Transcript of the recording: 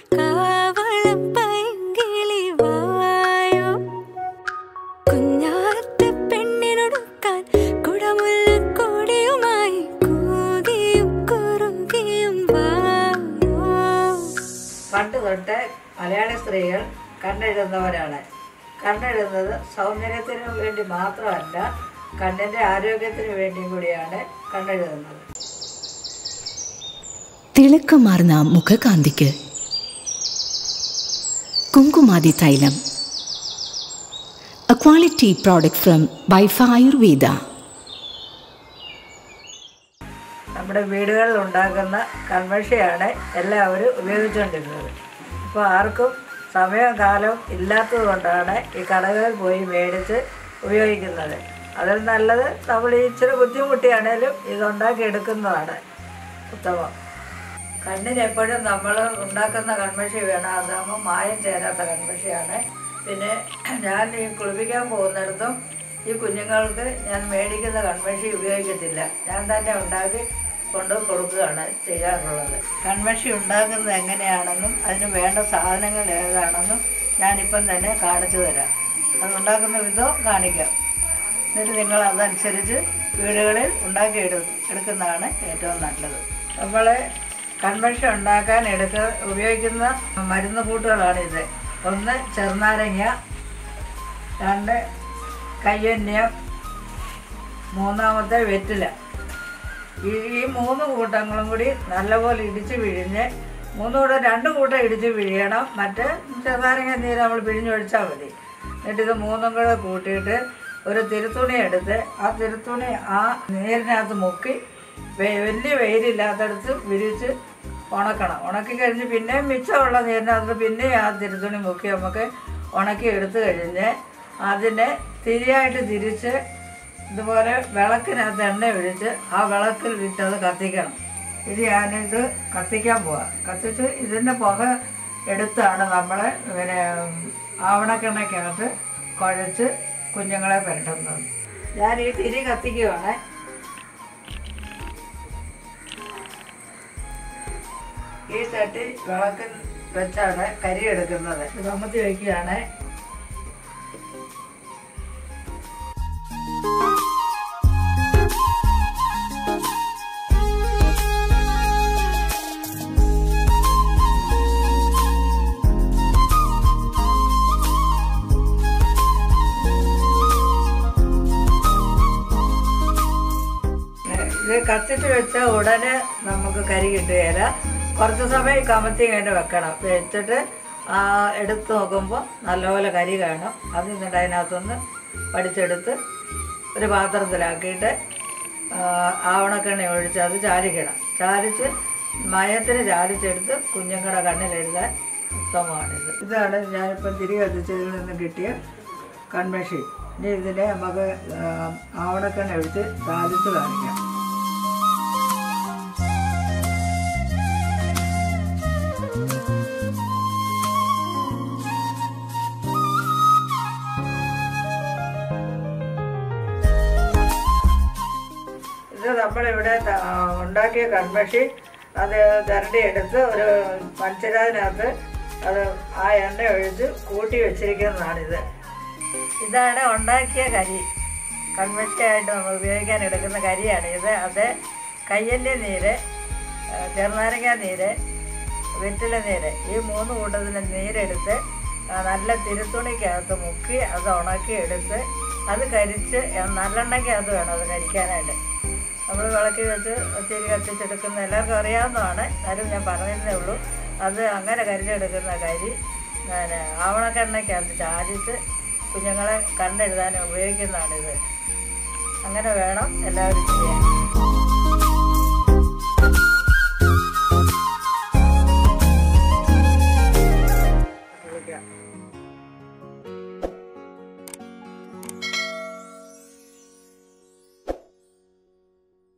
കാവളം പൈങ്കിളി വായോ കുഞ്ഞാറ്റ പെണ്ണിനൊടുക്കാൻ കുടമുല്ലക്കൊടിയുമായി കൂകിയും കുറുകിയും വായോ പണ്ട് തൊട്ട് മലയാളി സ്ത്രീകൾ കണ്ണെഴുതുന്നവരാണ് കണ്ണെഴുതുന്നത് സൗന്ദര്യത്തിന് വേണ്ടി മാത്രമല്ല കണ്ണിൻ്റെ ആരോഗ്യത്തിന് വേണ്ടിയും കൂടിയാണ് കണ്ണെഴുതുന്നത് തിളക്കമാർന്ന മുഖകാന്തിക്ക് Kumkumadi tailam a quality product from Baifa Ayurveda നമ്മുടെ വീടുകളിൽ ഉണ്ടാക്കുന്ന കൺവെൻഷയാണ് എല്ലാവരും ഉപയോഗിച്ചുകൊണ്ടിരുന്നത് ഇപ്പോൾ ആർക്കും സമയവും കാലവും ഇല്ലാത്തത് കൊണ്ടാണ് ഈ കടകളിൽ പോയി മേടിച്ച് ഉപയോഗിക്കുന്നത് അതിൽ നല്ലത് നമ്മൾ ഈ ഇച്ചിരി ബുദ്ധിമുട്ടിയാണേലും ഇതുണ്ടാക്കി എടുക്കുന്നതാണ് ഉത്തമം കണ്ണിന് എപ്പോഴും നമ്മൾ ഉണ്ടാക്കുന്ന കൺമഷി വേണം അതാകുമ്പോൾ മായം ചേരാത്ത കൺമഷിയാണ് പിന്നെ ഞാൻ ഈ കുളിപ്പിക്കാൻ പോകുന്നിടത്തും ഈ കുഞ്ഞുങ്ങൾക്ക് ഞാൻ മേടിക്കുന്ന കൺമഷി ഉപയോഗിക്കത്തില്ല ഞാൻ തന്നെ ഉണ്ടാക്കി കൊണ്ട് കൊടുക്കുകയാണ് ചെയ്യാറുള്ളത് കൺമഷി ഉണ്ടാക്കുന്നത് എങ്ങനെയാണെന്നും അതിന് വേണ്ട സാധനങ്ങൾ ഏതാണെന്നും ഞാനിപ്പം തന്നെ കാണിച്ചു തരാം അത് ഉണ്ടാക്കുന്ന വിധവും കാണിക്കാം എന്നിട്ട് നിങ്ങൾ അതനുസരിച്ച് വീടുകളിൽ ഉണ്ടാക്കി എടു എടുക്കുന്നതാണ് ഏറ്റവും നല്ലത് നമ്മൾ കൺവെൻഷൻ ഉണ്ടാക്കാൻ എടുക്ക ഉപയോഗിക്കുന്ന മരുന്ന് കൂട്ടുകളാണിത് ഒന്ന് ചെറുനാരങ്ങ രണ്ട് കയ്യന്യം മൂന്നാമത്തെ വെറ്റില ഈ ഈ മൂന്ന് കൂട്ടങ്ങളും കൂടി നല്ലപോലെ ഇടിച്ച് പിഴിഞ്ഞ് മൂന്ന് കൂട്ടം രണ്ട് കൂട്ടം ഇടിച്ച് പിഴിയണം മറ്റേ ചെറുനാരങ്ങ നീര് നമ്മൾ പിഴിഞ്ഞൊഴിച്ചാൽ മതി എന്നിട്ട് ഇത് മൂന്നും കൂടെ കൂട്ടിയിട്ട് ഒരു തിരുത്തുണി എടുത്ത് ആ തിരുത്തുണി ആ നീരിനകത്ത് മുക്കി വെ- വലിയ വെയിലില്ലാത്തടത്ത് വിരിച്ച് ഉണക്കണം ഉണക്കി കഴിഞ്ഞ് പിന്നെയും മിച്ചമുള്ള നീരിനകത്ത് പിന്നെയും ആ തിരുത്തുണി മുക്കി നമുക്ക് ഉണക്കി എടുത്തു കഴിഞ്ഞ് അതിനെ തിരിയായിട്ട് തിരിച്ച് ഇതുപോലെ വിളക്കിനകത്ത് എണ്ണ ഒഴിച്ച് ആ വിളക്കിൽ വിട്ടത് കത്തിക്കണം ഇത് ഞാനിത് കത്തിക്കാൻ പോവാം കത്തിച്ച് ഇതിൻ്റെ പുക എടുത്താണ് നമ്മൾ പിന്നെ ആവണക്കെണ്ണയ്ക്കകത്ത് കുഴച്ച് കുഞ്ഞുങ്ങളെ പുരട്ടുന്നത് ഞാൻ ഈ തിരി കത്തിക്കുവാണ് ഈ ചട്ടി വിളക്കിൽ വെച്ചാണ് കരി എടുക്കുന്നത് ഇത് കമ്മത്തി വയ്ക്കുകയാണ് ഇത് കത്തിച്ച് വെച്ച ഉടനെ നമുക്ക് കരി കിട്ടുകയില്ല കുറച്ച് സമയം ഈ കമത്തി കഴിഞ്ഞ് വെക്കണം വെച്ചിട്ട് ആ എടുത്ത് നോക്കുമ്പോൾ നല്ലപോലെ കരി കാണും അത് എന്നിട്ട് അതിനകത്തുനിന്ന് പഠിച്ചെടുത്ത് ഒരു പാത്രത്തിലാക്കിയിട്ട് ആ, ആവണക്കെണ്ണ ഒഴിച്ച് അത് ചാലിക്കണം ചാലിച്ച് മയത്തിന് ചാലിച്ചെടുത്ത് കുഞ്ഞുങ്ങളുടെ കണ്ണിലെഴുതാൻ ഉത്തമമാണിത് ഇതാണ് ഞാനിപ്പം തിരി കത്തിച്ചതിൽ നിന്ന് കിട്ടിയ കൺമഷി ഇനി ഇതിനെ നമുക്ക് ആ, ആവണക്കെണ്ണ ഒഴിച്ച് ചാലിച്ച് കാണിക്കാം ഇത് നമ്മളിവിടെ ത- ആ, ഉണ്ടാക്കിയ കൺമഷി അത് തരണ്ടി എടുത്ത് ഒരു പഞ്ചരാതിനകത്ത് അത് ആ എണ്ണ ഒഴിച്ച് കൂട്ടി വെച്ചിരിക്കുന്നതാണിത് ഇതാണ് ഉണ്ടാക്കിയ കരി കൺമഷിയായിട്ട് നമ്മൾ ഉപയോഗിക്കാൻ എടുക്കുന്ന കരിയാണ് ഇത് അത് കയ്യൻ്റെ നീര് ആ, ചെറുനാരങ്ങ നീര് വെറ്റില നീര് ഈ മൂന്ന് കൂട്ടത്തിന് നീരെടുത്ത് ആ, നല്ല തിരുത്തുണിക്കകത്ത് മുക്കി അത് ഉണക്കി എടുത്ത് അത് കരിച്ച് നല്ലെണ്ണയ്ക്കകത്ത് വേണം അത് കരിക്കാനായിട്ട് നമ്മൾ വിളക്കി വെച്ച് തിരി കത്തിച്ചെടുക്കുന്ന എല്ലാവർക്കും അറിയാവുന്നതാണ് എന്നാലും ഞാൻ പറഞ്ഞതേ ഉള്ളൂ അത് അങ്ങനെ കരിച്ചെടുക്കുന്ന കരി പിന്നെ ആവണക്കെണ്ണയ്ക്കകത്ത് ചാലിച്ച് കുഞ്ഞുങ്ങളെ കണ്ടെഴുതാൻ ഉപയോഗിക്കുന്നതാണിത് അങ്ങനെ വേണം എല്ലാവരും ചെയ്യാൻ